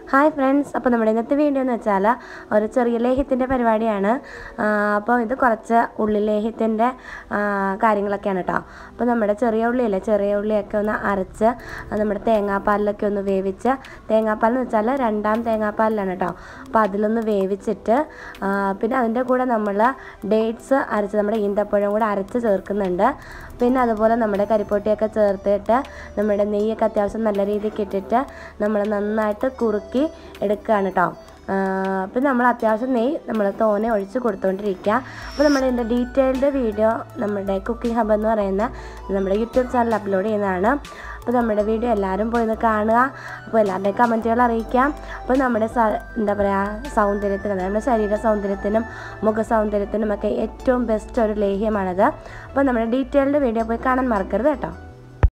hi friends അപ്പോൾ നമ്മുടെ ഇന്നത്തെ വീഡിയോ എന്ന് വെച്ചാൽ ഒരു ചെറിയ ലേഹ്യത്തിൻ്റെ പരിപാടിയാണ് ആ, അപ്പോൾ ഇത് കുറച്ച് ഉള്ളി ലേഹ്യത്തിൻ്റെ ആ, കാര്യങ്ങളൊക്കെയാണ് കേട്ടോ അപ്പോൾ നമ്മുടെ ചെറിയ ഉള്ളിയില്ലേ ചെറിയ ഉള്ളിയൊക്കെ ഒന്ന് അരച്ച് അത് നമ്മുടെ തേങ്ങാപ്പാലിലൊക്കെ ഒന്ന് വേവിച്ച് തേങ്ങാപ്പാൽ എന്ന് വെച്ചാൽ രണ്ടാം തേങ്ങാപ്പാലിലാണ് കേട്ടോ അപ്പോൾ അതിലൊന്ന് വേവിച്ചിട്ട് ആ, പിന്നെ അതിൻ്റെ കൂടെ നമ്മൾ ഡേറ്റ്സ് അരച്ച് നമ്മുടെ ഈന്തപ്പഴം കൂടെ അരച്ച് ചേർക്കുന്നുണ്ട് പിന്നെ അതുപോലെ നമ്മുടെ കരിപ്പൊട്ടിയൊക്കെ ചേർത്തിട്ട് നമ്മുടെ നെയ്യൊക്കെ അത്യാവശ്യം നല്ല രീതിക്ക് ഇട്ടിട്ട് നമ്മൾ നന്നായിട്ട് കുറുക്കി എടുക്കുകയാണ് കേട്ടോ പിന്നെ നമ്മൾ അത്യാവശ്യം നെയ്യ് നമ്മൾ തോനെ ഒഴിച്ച് കൊടുത്തുകൊണ്ടിരിക്കുക അപ്പോൾ നമ്മൾ ഇതിൻ്റെ ഡീറ്റെയിൽഡ് വീഡിയോ നമ്മുടെ കുക്കിംഗ് ഹബ് എന്ന് പറയുന്ന നമ്മുടെ യൂട്യൂബ് ചാനൽ അപ്ലോഡ് ചെയ്യുന്നതാണ് അപ്പോൾ നമ്മുടെ വീഡിയോ എല്ലാവരും പോയി ഒന്ന് കാണുക അപ്പോൾ എല്ലാവരുടെയും കമൻറ്റുകൾ അറിയിക്കാം അപ്പോൾ നമ്മുടെ സ എന്താ പറയുക സൗന്ദര്യത്തിന് അതായത് നമ്മുടെ ശരീര സൗന്ദര്യത്തിനും മുഖ സൗന്ദര്യത്തിനും ഒക്കെ ഏറ്റവും ബെസ്റ്റ് ഒരു ലേഹ്യമാണത് അപ്പോൾ നമ്മുടെ ഡീറ്റെയിൽഡ് വീഡിയോ പോയി കാണാൻ മറക്കരുത് കേട്ടോ